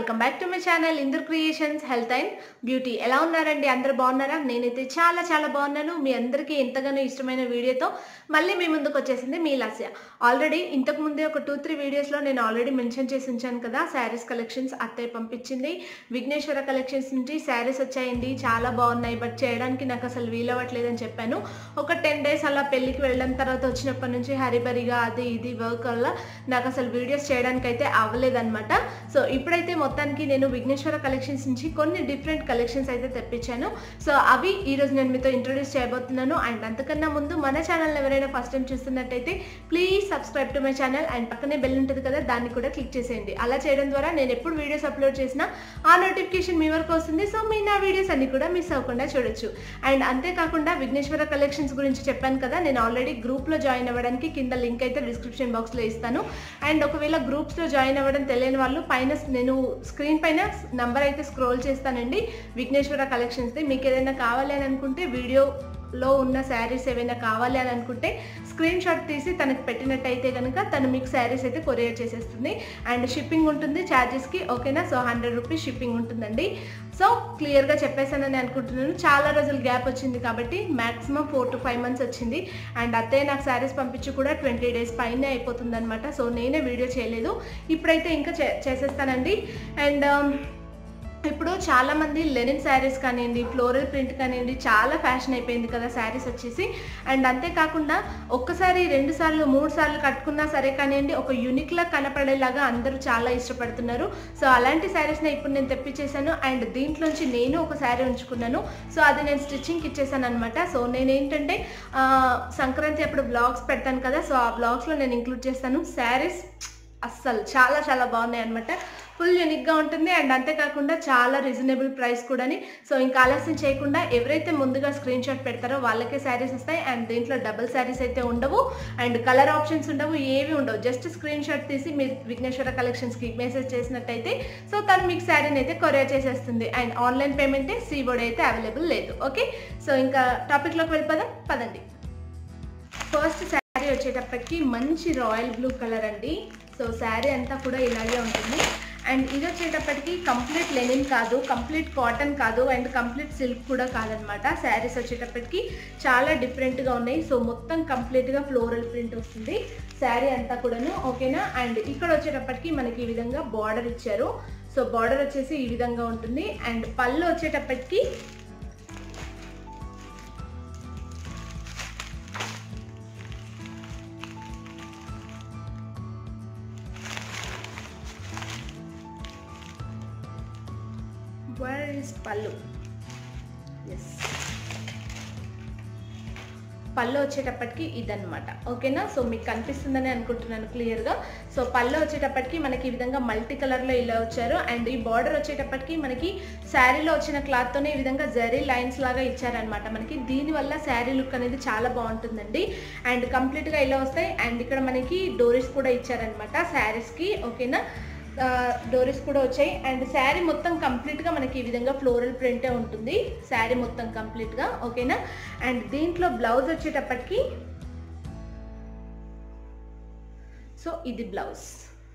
welcome back to my channel Inder creations health and beauty ఎలా ఉన్నారండి అందరూ బాగున్నారా నేనైతే చాలా చాలా బాగున్నాను మీ అందరికీ ఎంతగానో ఇష్టమైన వీడియోతో మళ్ళీ మీ ముందుకు వచ్చేసింది మీ లాస్య ఆల్రెడీ ఇంతకు ముందే ఒక టూ త్రీ వీడియోస్లో నేను ఆల్రెడీ మెన్షన్ చేసి ఉంచాను కదా శారీస్ కలెక్షన్స్ అత్తయ్య పంపించింది విఘ్నేశ్వర కలెక్షన్స్ నుంచి శారీస్ వచ్చాయండి చాలా బాగున్నాయి బట్ చేయడానికి నాకు అసలు వీలవ్వట్లేదని చెప్పాను ఒక టెన్ డేస్ అలా పెళ్ళికి వెళ్ళడం తర్వాత వచ్చినప్పటి నుంచి హరిబరిగా అది ఇది వర్క్ వల్ల నాకు అసలు వీడియోస్ చేయడానికి అయితే అవ్వలేదన్నమాట సో ఇప్పుడైతే మొత్తానికి నేను విఘ్నేశ్వర కలెక్షన్స్ నుంచి కొన్ని డిఫరెంట్ కలెక్షన్స్ అయితే తెప్పించాను సో అవి ఈరోజు నేను మీతో ఇంట్రొడ్యూస్ చేయబోతున్నాను అండ్ అంతకన్నా ముందు మన ఛానల్ ఎవరైనా ఫస్ట్ టైం చూస్తున్నట్టయితే please subscribe to my channel and పక్కనే బెల్ ఉంటుంది కదా దాన్ని కూడా క్లిక్ చేసేయండి అలా చేయడం ద్వారా నేను ఎప్పుడు వీడియోస్ అప్లోడ్ చేసినా ఆ నోటిఫికేషన్ మీ వరకు వస్తుంది సో మీ నా వీడియోస్ అన్ని కూడా మిస్ అవ్వకుండా చూడొచ్చు అండ్ అంతేకాకుండా విఘ్నేశ్వర కలెక్షన్స్ గురించి చెప్పాను కదా నేను ఆల్రెడీ గ్రూప్లో జాయిన్ అవ్వడానికి కింద లింక్ అయితే డిస్క్రిప్షన్ బాక్స్లో ఇస్తాను అండ్ ఒకవేళ గ్రూప్స్లో జాయిన్ అవ్వడం తెలియని వాళ్ళు పైన నేను స్క్రీన్ పైన నంబర్ అయితే స్క్రోల్ చేస్తానండి విఘ్నేశ్వర కలెక్షన్స్ది మీకు ఏదైనా కావాలి అని అనుకుంటే వీడియోలో ఉన్న శారీస్ ఏవైనా కావాలి అని అనుకుంటే స్క్రీన్ షాట్ తీసి తనకు పెట్టినట్టయితే కనుక తను మీకు శారీస్ అయితే కొరియర్ చేసేస్తుంది అండ్ షిప్పింగ్ ఉంటుంది ఛార్జెస్కి ఓకేనా సో హండ్రెడ్ రూపీస్ షిప్పింగ్ ఉంటుందండి సో క్లియర్గా చెప్పేశానని అనుకుంటున్నాను చాలా రోజులు గ్యాప్ వచ్చింది కాబట్టి maximum four to five months వచ్చింది అండ్ అత్తయ్య నాకు శారీస్ పంపించి కూడా ట్వంటీ డేస్ పైనే అయిపోతుంది అనమాట సో నేనే వీడియో చేయలేదు ఇప్పుడైతే ఇంకా చే చేసేస్తానండి అండ్ ఇప్పుడు చాలా మంది లెనిన్ శారీస్ కానివ్వండి ఫ్లోరల్ ప్రింట్ కానివ్వండి చాలా ఫ్యాషన్ అయిపోయింది కదా శారీస్ వచ్చేసి అండ్ అంతేకాకుండా ఒక్కసారి రెండు సార్లు మూడు సార్లు కట్టుకున్నా సరే కానివ్వండి ఒక యూనిక్లా కనపడేలాగా అందరూ చాలా ఇష్టపడుతున్నారు సో అలాంటి శారీస్ని ఇప్పుడు నేను తెప్పించేశాను అండ్ దీంట్లోంచి నేను ఒక శారీ ఉంచుకున్నాను సో అది నేను స్టిచ్చింగ్కి ఇచ్చేసాను అనమాట సో నేను ఏంటంటే ఆ, సంక్రాంతి అప్పుడు బ్లాగ్స్ పెడతాను కదా సో ఆ బ్లాగ్స్లో నేను ఇంక్లూడ్ చేస్తాను శారీస్ అస్సలు చాలా చాలా బాగున్నాయి అనమాట ఫుల్ యూనిక్గా ఉంటుంది అండ్ అంతేకాకుండా చాలా రీజనబుల్ ప్రైస్ కూడాని సో ఇంకా ఆలస్యం చేయకుండా ఎవరైతే ముందుగా స్క్రీన్ షాట్ పెడతారో వాళ్ళకే శారీస్ వస్తాయి అండ్ దీంట్లో డబుల్ శారీస్ అయితే ఉండవు అండ్ కలర్ ఆప్షన్స్ ఉండవు ఏవి ఉండవు జస్ట్ స్క్రీన్ షాట్ తీసి మీరు విఘ్నేశ్వర కలెక్షన్స్కి మెసేజ్ చేసినట్టయితే సో తను మీకు శారీని అయితే కొరియర్ చేసేస్తుంది అండ్ ఆన్లైన్ పేమెంటే సీబోర్డ్ అయితే అవైలబుల్ లేదు ఓకే సో ఇంకా టాపిక్లోకి వెళ్ళిపోదాం పదండి ఫస్ట్ శారీ వచ్చేటప్పటికి మంచి రాయల్ బ్లూ కలర్ అండి సో శారీ అంతా కూడా ఇలాగే ఉంటుంది అండ్ ఇది వచ్చేటప్పటికి కంప్లీట్ లెనిన్ కాదు కంప్లీట్ కాటన్ కాదు అండ్ కంప్లీట్ సిల్క్ కూడా కాదనమాట శారీస్ వచ్చేటప్పటికి చాలా డిఫరెంట్గా ఉన్నాయి సో మొత్తం కంప్లీట్గా ఫ్లోరల్ ప్రింట్ వస్తుంది శారీ అంతా కూడాను ఓకేనా అండ్ ఇక్కడ వచ్చేటప్పటికి మనకి ఈ విధంగా బార్డర్ ఇచ్చారు సో బార్డర్ వచ్చేసి ఈ విధంగా ఉంటుంది అండ్ పళ్ళు వచ్చేటప్పటికి where is పళ్ళు ఎస్ పళ్ళు వచ్చేటప్పటికి ఇదనమాట ఓకేనా సో మీకు కనిపిస్తుందని అనుకుంటున్నాను క్లియర్గా సో పళ్ళు వచ్చేటప్పటికి మనకి ఈ విధంగా మల్టీ కలర్లో ఇలా వచ్చారు అండ్ ఈ బార్డర్ వచ్చేటప్పటికి మనకి శారీలో వచ్చిన క్లాత్తోనే ఈ విధంగా జరీ లైన్స్ లాగా ఇచ్చారనమాట మనకి దీనివల్ల శారీ లుక్ అనేది చాలా బాగుంటుందండి అండ్ కంప్లీట్గా ఇలా వస్తాయి అండ్ ఇక్కడ మనకి డోరీస్ కూడా ఇచ్చారనమాట శారీస్కి ఓకేనా డోరీస్ కూడా వచ్చాయి అండ్ శారీ మొత్తం కంప్లీట్గా మనకి ఈ విధంగా ఫ్లోరల్ ప్రింటే ఉంటుంది శారీ మొత్తం కంప్లీట్గా ఓకేనా అండ్ దీంట్లో బ్లౌజ్ వచ్చేటప్పటికి సో ఇది బ్లౌజ్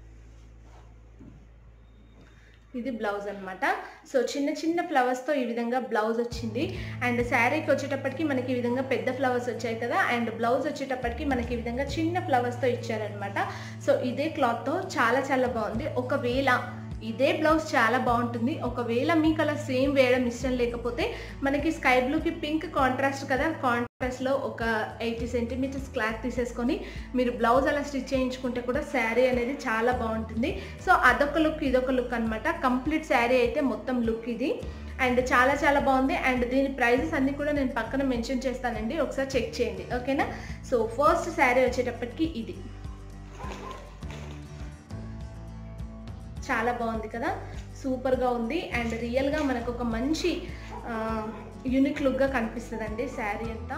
ఇది బ్లౌజ్ అనమాట సో చిన్న చిన్న ఫ్లవర్స్తో ఈ విధంగా బ్లౌజ్ వచ్చింది అండ్ శారీకి వచ్చేటప్పటికి మనకి ఈ విధంగా పెద్ద ఫ్లవర్స్ వచ్చాయి కదా అండ్ బ్లౌజ్ వచ్చేటప్పటికి మనకి ఈ విధంగా చిన్న ఫ్లవర్స్తో ఇచ్చారనమాట సో ఇదే క్లాత్తో చాలా చాలా బాగుంది ఒకవేళ ఇదే బ్లౌజ్ చాలా బాగుంటుంది ఒకవేళ మీకు అలా సేమ్ వేయడం ఇష్టం లేకపోతే మనకి స్కై బ్లూకి పింక్ కాంట్రాస్ట్ కదా కాంట్రాస్ట్లో ఒక ఎయిటీ సెంటీమీటర్స్ క్లాత్ తీసేసుకొని మీరు బ్లౌజ్ అలా స్టిచ్ చేయించుకుంటే కూడా శారీ అనేది చాలా బాగుంటుంది సో అదొక లుక్ ఇదొక లుక్ అనమాట కంప్లీట్ శారీ అయితే మొత్తం లుక్ ఇది అండ్ చాలా చాలా బాగుంది అండ్ దీని ప్రైజెస్ అన్నీ కూడా నేను పక్కన మెన్షన్ చేస్తానండి ఒకసారి చెక్ చేయండి ఓకేనా సో ఫస్ట్ శారీ వచ్చేటప్పటికి ఇది చాలా బాగుంది కదా సూపర్గా ఉంది అండ్ రియల్గా మనకు ఒక మంచి యూనిక్ లుక్గా కనిపిస్తుందండి శారీ అంతా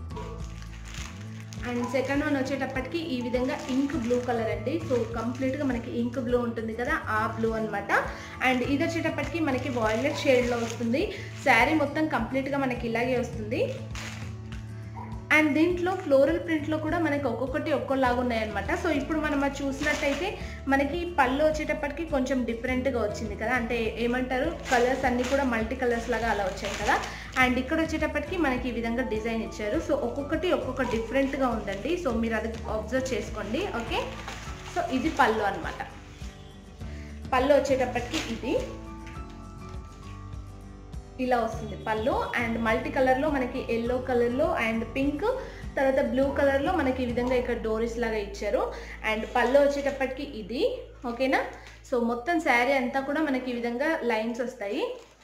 అండ్ సెకండ్ వన్ వచ్చేటప్పటికి ఈ విధంగా ఇంక్ బ్లూ కలర్ అండి సో కంప్లీట్గా మనకి ఇంక్ బ్లూ ఉంటుంది కదా ఆ బ్లూ అనమాట అండ్ ఇది వచ్చేటప్పటికి మనకి వాయిలెట్ షేడ్లో వస్తుంది శారీ మొత్తం కంప్లీట్గా మనకి ఇలాగే వస్తుంది అండ్ దీంట్లో ఫ్లోరల్ ప్రింట్లో కూడా మనకి ఒక్కొక్కటి ఒక్కోలాగా ఉన్నాయన్నమాట సో ఇప్పుడు మనం అది చూసినట్టయితే మనకి పళ్ళు వచ్చేటప్పటికి కొంచెం డిఫరెంట్గా వచ్చింది కదా అంటే ఏమంటారు కలర్స్ అన్నీ కూడా మల్టీ కలర్స్ లాగా అలా వచ్చాయి కదా అండ్ ఇక్కడ వచ్చేటప్పటికి మనకి ఈ విధంగా డిజైన్ ఇచ్చారు సో ఒక్కొక్కటి ఒక్కొక్క డిఫరెంట్గా ఉందండి సో మీరు అది అబ్జర్వ్ చేసుకోండి ఓకే సో ఇది పళ్ళు అనమాట పళ్ళు వచ్చేటప్పటికి ఇది ఇలా వస్తుంది పళ్ళు అండ్ మల్టీ కలర్లో మనకి ఎల్లో కలర్లో అండ్ పింక్ తర్వాత బ్లూ కలర్లో మనకి ఈ విధంగా ఇక్కడ డోరీస్ లాగా ఇచ్చారు అండ్ పళ్ళు వచ్చేటప్పటికి ఇది ఓకేనా సో మొత్తం శారీ అంతా కూడా మనకి ఈ విధంగా లైన్స్ వస్తాయి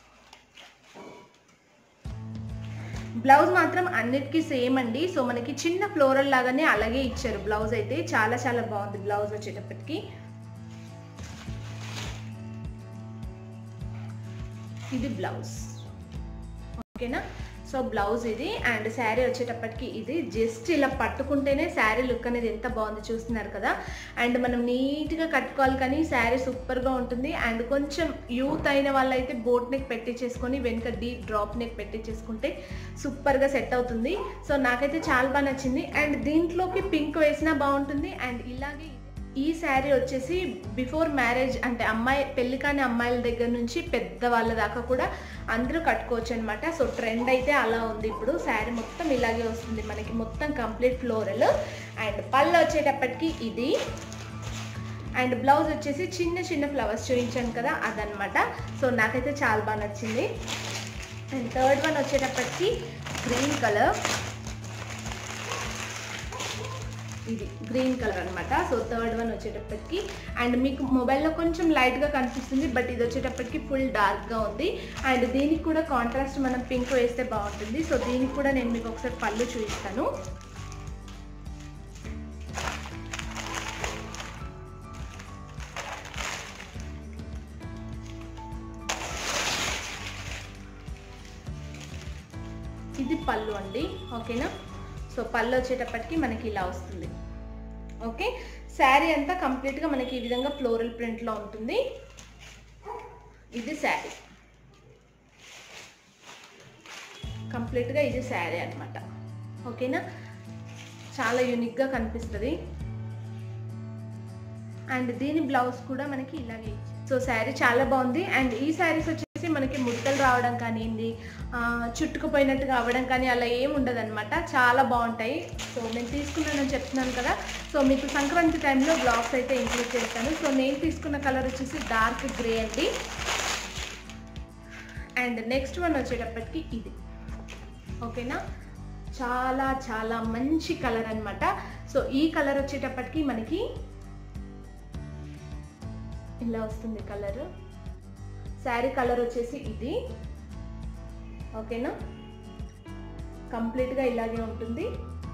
బ్లౌజ్ మాత్రం అన్నిటికీ సేమ్ అండి సో మనకి చిన్న ఫ్లోరల్ లాగానే అలాగే ఇచ్చారు బ్లౌజ్ అయితే చాలా చాలా బాగుంది బ్లౌజ్ వచ్చేటప్పటికి ఇది బ్లౌజ్ ఓకేనా సో బ్లౌజ్ ఇది అండ్ శారీ వచ్చేటప్పటికి ఇది జస్ట్ ఇలా పట్టుకుంటేనే శారీ లుక్ అనేది ఎంత బాగుంది చూస్తున్నారు కదా అండ్ మనం నీట్గా కట్టుకోవాలి కానీ శారీ సూపర్గా ఉంటుంది అండ్ కొంచెం యూత్ అయిన వాళ్ళైతే బోట్ నెక్ పెట్టించేసుకొని వెనుక డీప్ డ్రాప్ నెక్ పెట్టించేసుకుంటే సూపర్గా సెట్ అవుతుంది సో నాకైతే చాలా బాగా నచ్చింది అండ్ దీంట్లోకి పింక్ వేసినా బాగుంటుంది అండ్ ఇలాగే ఈ శారీ వచ్చేసి బిఫోర్ మ్యారేజ్ అంటే అమ్మాయి పెళ్లి కాని అమ్మాయిల దగ్గర నుంచి పెద్ద వాళ్ళ దాకా కూడా అందరూ కట్టుకోవచ్చు అనమాట సో ట్రెండ్ అయితే అలా ఉంది ఇప్పుడు శారీ మొత్తం ఇలాగే వస్తుంది మనకి మొత్తం కంప్లీట్ ఫ్లోరల్ అండ్ పళ్ళు వచ్చేటప్పటికి ఇది అండ్ బ్లౌజ్ వచ్చేసి చిన్న చిన్న ఫ్లవర్స్ చూపించాను కదా అదనమాట సో నాకైతే చాలా బాగా నచ్చింది అండ్ థర్డ్ వన్ వచ్చేటప్పటికి గ్రీన్ కలర్ ఇది గ్రీన్ కలర్ అనమాట సో థర్డ్ వన్ వచ్చేటప్పటికి అండ్ మీకు మొబైల్లో కొంచెం లైట్గా కనిపిస్తుంది బట్ ఇది వచ్చేటప్పటికి ఫుల్ డార్క్గా ఉంది అండ్ దీనికి కూడా కాంట్రాస్ట్ మనం పింక్ వేస్తే బాగుంటుంది సో దీనికి కూడా నేను మీకు ఒకసారి పళ్ళు చూపిస్తాను ఇది పళ్ళు అండి ఓకేనా సో పళ్ళు వచ్చేటప్పటికి మనకి ఇలా వస్తుంది ఓకే శారీ అంతా కంప్లీట్గా మనకి ఈ విధంగా ఫ్లోరల్ ప్రింట్లో ఉంటుంది ఇది శారీ కంప్లీట్గా ఇది శారీ అనమాట ఓకేనా చాలా యూనిక్గా కనిపిస్తుంది అండ్ దీని బ్లౌజ్ కూడా మనకి ఇలాగే ఇచ్చారు సో శారీ చాలా బాగుంది అండ్ ఈ శారీస్ వచ్చేసి మనకి ముడతలు రావడం కానివ్వండి ఆ, చుట్టుకుపోయినట్టుగా అవ్వడం కానీ అలా ఏం ఉండదు అనమాట చాలా బాగుంటాయి సో నేను తీసుకున్నానని చెప్తున్నాను కదా సో మీకు సంక్రాంతి టైంలో బ్లాగ్స్ అయితే ఇంక్లూడ్ చేస్తాను సో నేను తీసుకున్న కలర్ వచ్చేసి డార్క్ గ్రే అండి అండ్ నెక్స్ట్ వన్ వచ్చేటప్పటికి ఇది ఓకేనా చాలా చాలా మంచి కలర్ అన్నమాట సో ఈ కలర్ వచ్చేటప్పటికి మనకి ఇలా వస్తుంది కలర్ శారీ కలర్ వచ్చేసి ఇది ఓకేనా కంప్లీట్గా ఇలాగే ఉంటుంది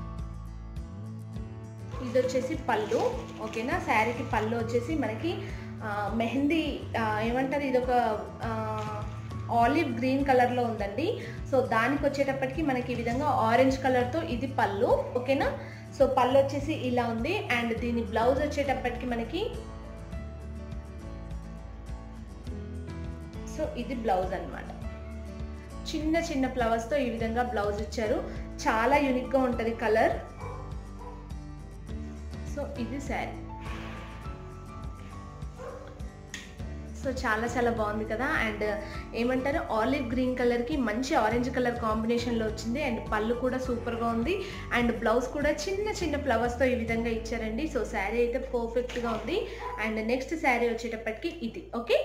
ఇది వచ్చేసి పళ్ళు ఓకేనా శారీకి పళ్ళు వచ్చేసి మనకి ఆ, మెహందీ ఆ, ఏమంటారు ఇది ఒక ఆలివ్ గ్రీన్ కలర్లో ఉందండి సో దానికి వచ్చేటప్పటికి మనకి ఈ విధంగా ఆరెంజ్ కలర్తో ఇది పళ్ళు ఓకేనా సో పళ్ళు వచ్చేసి ఇలా ఉంది అండ్ దీని బ్లౌజ్ వచ్చేటప్పటికి మనకి సో ఇది బ్లౌజ్ అన్నమాట చిన్న చిన్న ఫ్లవర్స్తో ఈ విధంగా బ్లౌజ్ ఇచ్చారు చాలా యూనిక్గా ఉంటుంది కలర్ సో ఇది శారీ సో చాలా చాలా బాగుంది కదా అండ్ ఏమంటారు ఆలివ్ గ్రీన్ కలర్కి మంచి ఆరెంజ్ కలర్ కాంబినేషన్లో వచ్చింది అండ్ పళ్ళు కూడా సూపర్గా ఉంది అండ్ బ్లౌజ్ కూడా చిన్న చిన్న ఫ్లవర్స్తో ఈ విధంగా ఇచ్చారండి సో శారీ అయితే పర్ఫెక్ట్గా ఉంది అండ్ నెక్స్ట్ శారీ వచ్చేటప్పటికి ఇది ఓకే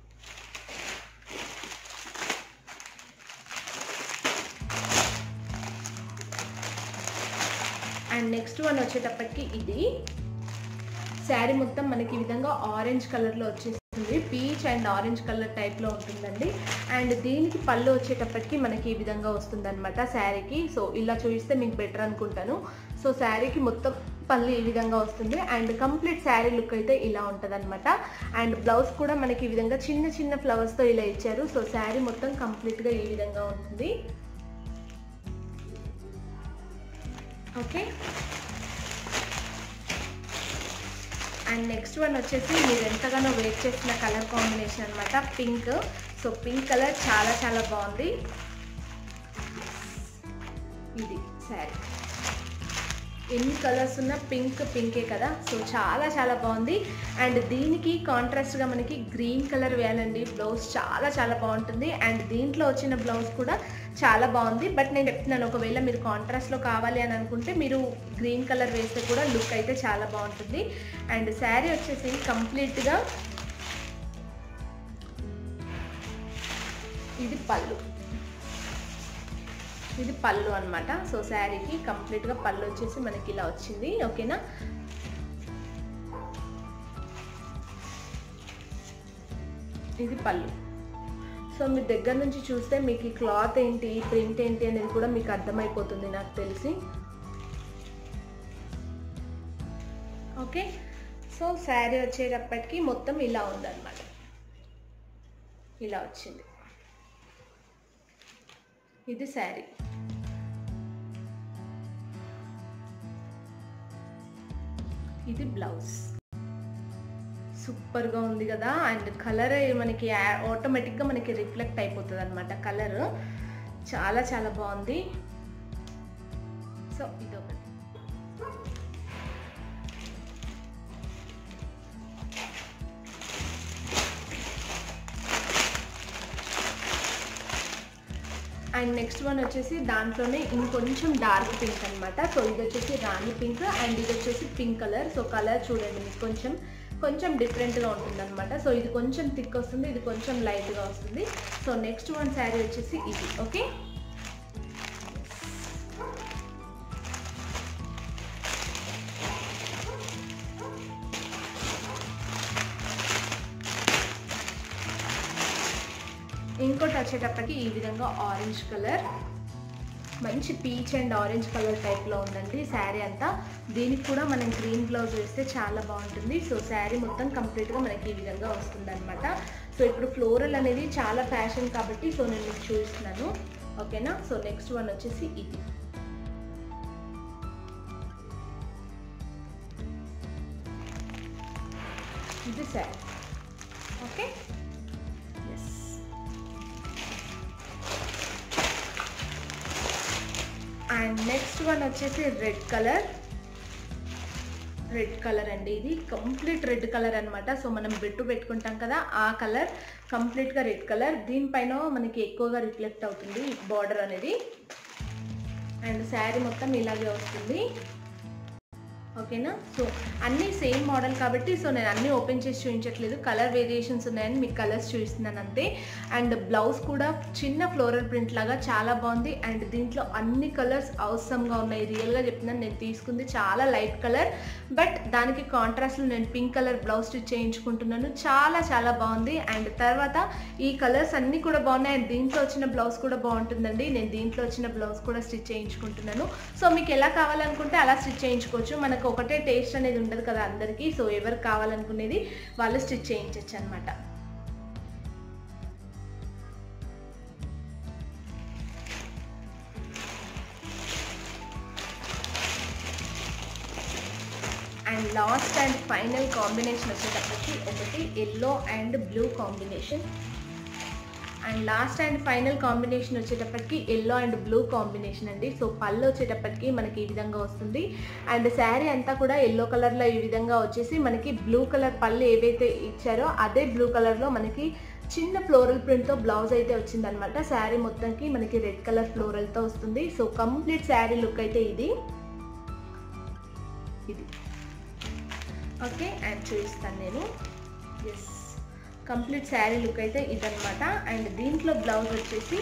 అండ్ నెక్స్ట్ వన్ వచ్చేటప్పటికి ఇది శారీ మొత్తం మనకి ఈ విధంగా ఆరెంజ్ కలర్లో వచ్చేస్తుంది పీచ్ అండ్ ఆరెంజ్ కలర్ టైప్లో ఉంటుందండి అండ్ దీనికి పళ్ళు వచ్చేటప్పటికి మనకి ఈ విధంగా వస్తుందన్నమాట శారీకి సో ఇలా చూపిస్తే మీకు బెటర్ అనుకుంటాను సో శారీకి మొత్తం పళ్ళు ఈ విధంగా వస్తుంది అండ్ కంప్లీట్ శారీ లుక్ అయితే ఇలా ఉంటుంది అండ్ బ్లౌజ్ కూడా మనకి ఈ విధంగా చిన్న చిన్న ఫ్లవర్స్తో ఇలా ఇచ్చారు సో శారీ మొత్తం కంప్లీట్గా ఈ విధంగా ఉంటుంది ఓకే అండ్ నెక్స్ట్ వన్ వచ్చేసి మీరు ఎంతగానో వెయిట్ చేసిన కలర్ కాంబినేషన్ అనమాట పింక్ సో పింక్ కలర్ చాలా చాలా బాగుంది ఇది శారీ ఎన్ని కలర్స్ ఉన్న పింక్ పింకే కదా సో చాలా చాలా బాగుంది అండ్ దీనికి కాంట్రాస్ట్గా మనకి గ్రీన్ కలర్ వేయాలండి బ్లౌజ్ చాలా చాలా బాగుంటుంది అండ్ దీంట్లో వచ్చిన బ్లౌజ్ కూడా చాలా బాగుంది బట్ నేను చెప్తున్నాను ఒకవేళ మీరు కాంట్రాస్ట్లో కావాలి అని అనుకుంటే మీరు గ్రీన్ కలర్ వేస్తే కూడా లుక్ అయితే చాలా బాగుంటుంది అండ్ శారీ వచ్చేసి కంప్లీట్గా ఇది పళ్ళు ఇది పళ్ళు అనమాట సో శారీకి కంప్లీట్గా పళ్ళు వచ్చేసి మనకి ఇలా వచ్చింది ఓకేనా ఇది పళ్ళు సో మీ దగ్గర నుంచి చూస్తే మీకు ఈ క్లాత్ ఏంటి ప్రింట్ ఏంటి అనేది కూడా మీకు అర్థమైపోతుంది నాకు తెలిసి ఓకే సో శారీ వచ్చేటప్పటికి మొత్తం ఇలా ఉందన్నమాట ఇలా వచ్చింది ఇది శారీ ఇది బ్లౌజ్ సూపర్గా ఉంది కదా అండ్ కలర్ మనకి ఆటోమేటిక్గా మనకి రిఫ్లెక్ట్ అయిపోతుంది అనమాట కలర్ చాలా చాలా బాగుంది సో ఇదొకటి అండ్ నెక్స్ట్ వన్ వచ్చేసి దాంట్లోనే ఇంకొంచెం డార్క్ పింక్ అనమాట సో ఇది వచ్చేసి రాణి పింక్ అండ్ ఇది వచ్చేసి పింక్ కలర్ సో కలర్ చూడండి మీకు కొంచెం కొంచెం డిఫరెంట్గా ఉంటుంది అనమాట సో ఇది కొంచెం థిక్ వస్తుంది ఇది కొంచెం లైట్గా వస్తుంది సో నెక్స్ట్ వన్ శారీ వచ్చేసి ఇది ఓకే ఇంకోటి వచ్చేటప్పటికి ఈ విధంగా ఆరెంజ్ కలర్ మంచి పీచ్ అండ్ ఆరెంజ్ కలర్ టైప్లో ఉందండి శారీ అంతా దీనికి కూడా మనం గ్రీన్ బ్లౌజ్ వేస్తే చాలా బాగుంటుంది సో శారీ మొత్తం కంప్లీట్గా మనకి ఈ విధంగా వస్తుంది అనమాట సో ఇప్పుడు ఫ్లోరల్ అనేది చాలా ఫ్యాషన్ కాబట్టి సో నేను మీకు చూపిస్తున్నాను ఓకేనా సో నెక్స్ట్ వన్ వచ్చేసి ఇది ఇది sari okay yes and next one వచ్చేసి రెడ్ కలర్ రెడ్ కలర్ అండి ఇది కంప్లీట్ రెడ్ కలర్ అనమాట సో మనం బెట్టు పెట్టుకుంటాం కదా ఆ కలర్ కంప్లీట్గా రెడ్ కలర్ దీనిపైన మనకి ఎక్కువగా రిఫ్లెక్ట్ అవుతుంది బార్డర్ అనేది అండ్ శారీ మొత్తం ఇలాగే వస్తుంది ఓకేనా సో అన్నీ సేమ్ మోడల్ కాబట్టి సో నేను అన్నీ ఓపెన్ చేసి చూపించట్లేదు కలర్ వేరియేషన్స్ ఉన్నాయని మీకు కలర్స్ చూపిస్తున్నాను అంతే అండ్ బ్లౌజ్ కూడా చిన్న ఫ్లోరల్ ప్రింట్ లాగా చాలా బాగుంది అండ్ దీంట్లో అన్ని కలర్స్ అవసరంగా ఉన్నాయి రియల్గా చెప్తున్నాను నేను తీసుకుంది చాలా లైట్ కలర్ బట్ దానికి కాంట్రాస్ట్లో నేను పింక్ కలర్ బ్లౌజ్ స్టిచ్ చేయించుకుంటున్నాను చాలా చాలా బాగుంది అండ్ తర్వాత ఈ కలర్స్ అన్నీ కూడా బాగున్నాయి అండ్ దీంట్లో వచ్చిన బ్లౌజ్ కూడా బాగుంటుందండి నేను దీంట్లో వచ్చిన బ్లౌజ్ కూడా స్టిచ్ చేయించుకుంటున్నాను సో మీకు ఎలా కావాలనుకుంటే అలా స్టిచ్ చేయించుకోవచ్చు మనకు ఒకటే టేస్ట్ అనేది ఉండదు కదా అందరికీ సో ఎవరికి కావాలనుకునేది వాళ్ళు స్టిచ్ చేయించవచ్చు అనమాట and last and final combination వచ్చేటప్పటికి ఒకటి yellow and blue combination and last and final combination వచ్చేటప్పటికి ఎల్లో అండ్ బ్లూ కాంబినేషన్ అండి సో పళ్ళు వచ్చేటప్పటికి మనకి ఈ విధంగా వస్తుంది అండ్ శారీ అంతా కూడా ఎల్లో కలర్లో ఈ విధంగా వచ్చేసి మనకి బ్లూ కలర్ పళ్ళు ఏవైతే ఇచ్చారో అదే బ్లూ కలర్లో మనకి చిన్న ఫ్లోరల్ ప్రింట్తో బ్లౌజ్ అయితే వచ్చిందనమాట శారీ మొత్తంకి మనకి రెడ్ కలర్ ఫ్లోరల్తో వస్తుంది సో కంప్లీట్ శారీ లుక్ అయితే ఇది ఇది ఓకే అండ్ చూపిస్తాను నేను ఎస్ కంప్లీట్ శారీ లుక్ అయితే ఇదనమాట అండ్ దీంట్లో బ్లౌజ్ వచ్చేసి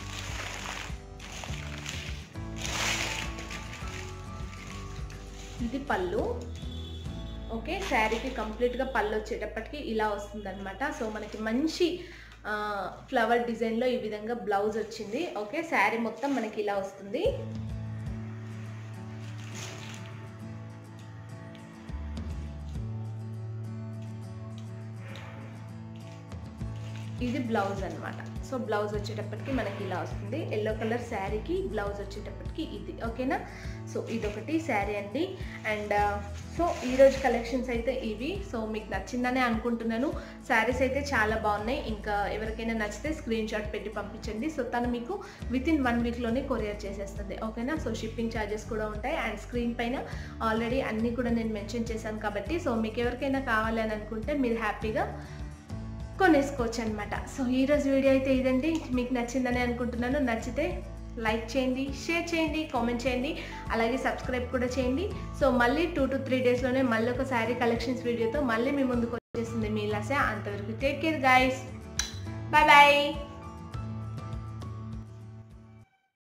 ఇది పళ్ళు ఓకే శారీకి కంప్లీట్గా పళ్ళు వచ్చేటప్పటికి ఇలా వస్తుందన్నమాట సో మనకి మంచి ఫ్లవర్ డిజైన్లో ఈ విధంగా బ్లౌజ్ వచ్చింది ఓకే శారీ మొత్తం మనకి ఇలా వస్తుంది ఇది బ్లౌజ్ అనమాట సో బ్లౌజ్ వచ్చేటప్పటికి మనకి ఇలా వస్తుంది ఎల్లో కలర్ శారీకి బ్లౌజ్ వచ్చేటప్పటికి ఇది ఓకేనా సో ఇదొకటి శారీ అండి అండ్ సో ఈరోజు కలెక్షన్స్ అయితే ఇవి సో మీకు నచ్చిందనే అనుకుంటున్నాను శారీస్ అయితే చాలా బాగున్నాయి ఇంకా ఎవరికైనా నచ్చితే స్క్రీన్ షాట్ పెట్టి పంపించండి సో తను మీకు విత్ ఇన్ వన్ వీక్లోనే కొరియర్ చేసేస్తుంది ఓకేనా సో షిప్పింగ్ ఛార్జెస్ కూడా ఉంటాయి అండ్ స్క్రీన్ పైన ఆల్రెడీ అన్నీ కూడా నేను మెన్షన్ చేశాను కాబట్టి సో మీకు ఎవరికైనా కావాలి అని అనుకుంటే మీరు హ్యాపీగా కొనేసుకోవచ్చు అనమాట సో ఈరోజు వీడియో అయితే ఇదండి మీకు నచ్చిందని అనుకుంటున్నాను నచ్చితే లైక్ చేయండి షేర్ చేయండి కామెంట్ చేయండి అలాగే సబ్స్క్రైబ్ కూడా చేయండి సో మళ్ళీ టూ టు త్రీ డేస్లోనే మళ్ళీ ఒక శారీ కలెక్షన్స్ వీడియోతో మళ్ళీ మీ ముందుకు వచ్చేసింది మీ లాసే అంతవరకు take care guys bye bye